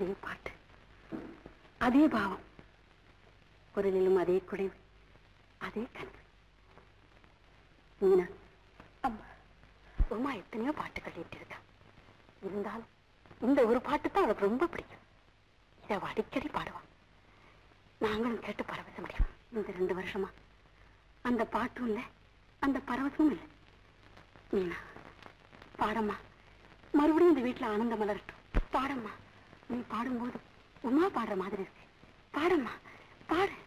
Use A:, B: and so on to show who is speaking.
A: அதே பாட்டு அதே பாவம் குரலிலும் அதே குறைவு அதே கனவு மீனா அம்மா உமா எத்தனையோ பாட்டுகள் கேட்டிருக்கா இருந்தாலும் இந்த ஒரு பாட்டு தான் அவளுக்கு ரொம்ப பிடிக்கும் இதை அவ அடிக்கடி பாடுவான் நாங்களும் கேட்டு பரவச முடியும் இந்த ரெண்டு வருஷமா அந்த பாட்டும் இல்லை அந்த பரவசமும் இல்லை மீனா பாடம்மா மறுபடியும் இந்த வீட்டுல ஆனந்தம் மலரட்டும் பாடம்மா நீ பாடும்போது உமா பாடுற மாதிரி இருக்கு பாடம்மா பாடு